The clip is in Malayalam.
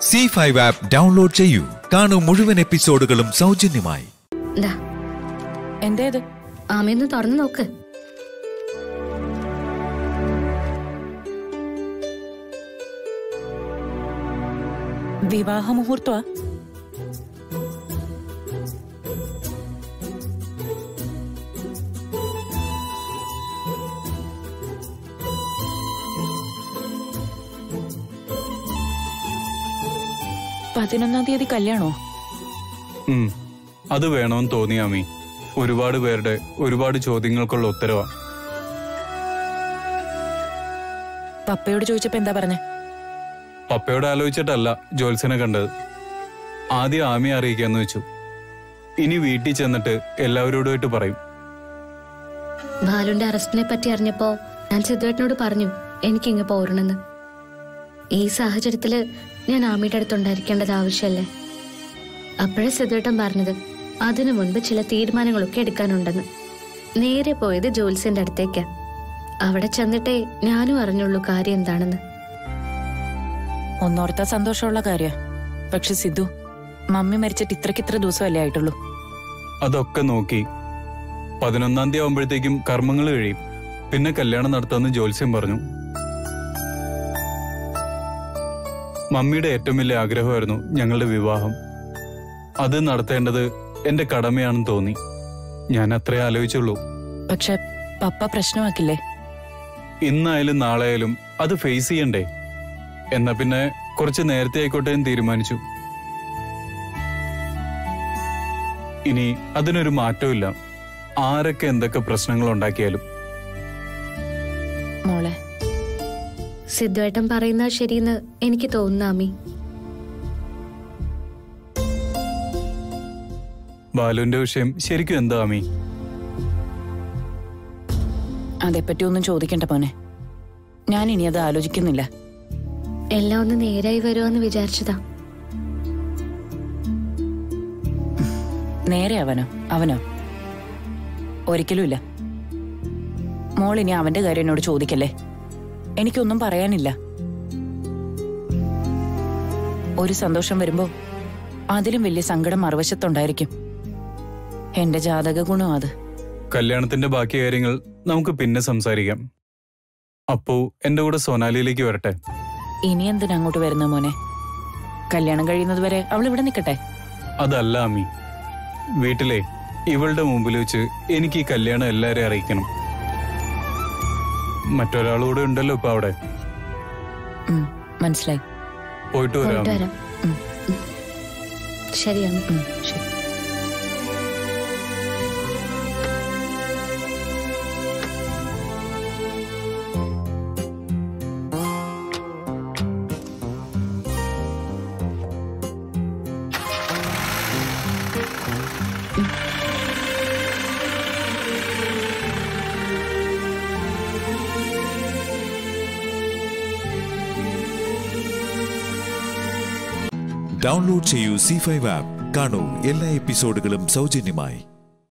സി ഫൈവ് ആപ്പ് ഡൗൺലോഡ് ചെയ്യൂ കാണൂ മുഴുവൻ എപ്പിസോഡുകളും സൗജന്യമായി ദാ എന്താ ഇത് ആമയൊന്ന് തുറന്നു നോക്ക് വിവാഹ മുഹൂർത്തമാ പതിനൊന്നാം തീയതി കല്യാണോ ഉം. അത് വേണമെന്ന് തോന്നി അമ്മി ഒരുപാട് പേരുടെ ഒരുപാട് ചോദ്യങ്ങൾക്കുള്ള ഉത്തരവാ പപ്പയോട് ചോദിച്ചപ്പോ എന്താ പറഞ്ഞേ പപ്പയോട് ആലോചിച്ചിട്ടല്ല ജോത്സ്യനെ കണ്ടത് ആദ്യം ആമിയെ അറിയിക്കാന്ന് വെച്ചു ഇനി വീട്ടിൽ ചെന്നിട്ട് എല്ലാവരോടുമായിട്ട് പറയും ബാലുന്റെ അറസ്റ്റിനെ പറ്റി അറിഞ്ഞപ്പോ ഞാൻ സിദ്ധുവേട്ടനോട് പറഞ്ഞു എനിക്കിങ്ങ് പോരണമെന്ന് ഈ സാഹചര്യത്തില് ഞാൻ ആമിയുടെ അടുത്തുണ്ടായിരിക്കേണ്ടത് ആവശ്യമല്ലേ അപ്പോഴേ സിദ്ധുവേട്ടൻ പറഞ്ഞത് അതിനു മുൻപ് ചില തീരുമാനങ്ങളൊക്കെ എടുക്കാനുണ്ടെന്ന് നേരെ പോയത് ജോത്സ്യന്റെ അടുത്തേക്കാ അവിടെ ചെന്നിട്ടേ ഞാനും അറിഞ്ഞുള്ളൂ കാര്യം എന്താണെന്ന് ഒന്നോർത്താ സന്തോഷമുള്ള കാര്യ പക്ഷെ സിദ്ധു മമ്മി മരിച്ചിട്ട് ഇത്രയ്ക്ക് ഇത്ര ദിവസമല്ലേ ആയിട്ടുള്ളൂ അതൊക്കെ നോക്കി പതിനൊന്നാം തീയതി ആവുമ്പോഴത്തേക്കും കർമ്മങ്ങൾ കഴിയും പിന്നെ കല്യാണം നടത്താമെന്ന് ജോത്സ്യം പറഞ്ഞു മമ്മിയുടെ ഏറ്റവും വലിയ ആഗ്രഹമായിരുന്നു ഞങ്ങളുടെ വിവാഹം അത് നടത്തേണ്ടത് എന്റെ കടമയാണെന്ന് തോന്നി ഞാൻ അത്രേ ആലോചിച്ചുള്ളൂ പക്ഷെ പപ്പ പ്രശ്നമാക്കില്ലേ ഇന്നായാലും നാളെയായാലും അത് ഫേസ് ചെയ്യണ്ടേ എന്നാ പിന്നെ കുറച്ച് നേരത്തെ ആയിക്കോട്ടെ എന്ന് തീരുമാനിച്ചു ഇനി അതിനൊരു മാറ്റമില്ല ആരൊക്കെ എന്തൊക്കെ പ്രശ്നങ്ങൾ ഉണ്ടാക്കിയാലും മോളെ സിദ്ധുവേട്ടൻ പറയുന്നത് ശരിയെന്ന് എനിക്ക് തോന്നുന്നു ആമി ബാലുവിന്റെ വിഷയം ശരിക്കും എന്താ അമ്മി അതേപ്പറ്റി ഒന്നും ചോദിക്കണ്ട പോനെ ഞാൻ ഇനി അത് ആലോചിക്കുന്നില്ല എല്ലാം ഒന്ന് നേരായി വരുമെന്ന് വിചാരിച്ചതാ നേരെ അവനോ അവനോ ഒരിക്കലുമില്ല മോൾ ഇനി അവന്റെ കാര്യം എന്നോട് ചോദിക്കല്ലേ എനിക്കൊന്നും പറയാനില്ല ഒരു സന്തോഷം വരുമ്പോ അതിലും വലിയ സങ്കടം മറുവശത്തുണ്ടായിരിക്കും എന്റെ ജാതക ഗുണം അത് കല്യാണത്തിന്റെ ബാക്കി കാര്യങ്ങൾ നമുക്ക് പിന്നെ സംസാരിക്കാം അപ്പോ എന്റെ കൂടെ സൊനാലിയിലേക്ക് വരട്ടെ ഇനി എന്തിനാ അങ്ങോട്ട് വരുന്ന മോനെ കല്യാണം കഴിയുന്നത് വരെ അവൾ ഇവിടെ നിൽക്കട്ടെ അതല്ല അമ്മി വീട്ടിലെ ഇവളുടെ മുമ്പിൽ വെച്ച് എനിക്ക് ഈ കല്യാണം എല്ലാരെയും അറിയിക്കണം മറ്റൊരാളൂടെ ഉണ്ടല്ലോ ഇപ്പൊ അവിടെ ഉം, മനസ്സിലായി പോയിട്ട് വരാം പോയിട്ട് വരാം ഉം. ഉം. ശരി ആമി ഉം, ശരി ഡൗൺലോഡ് ചെയ്യൂ സി ഫൈവ് ആപ്പ് കാണൂ എല്ലാ എപ്പിസോഡുകളും സൗജന്യമായി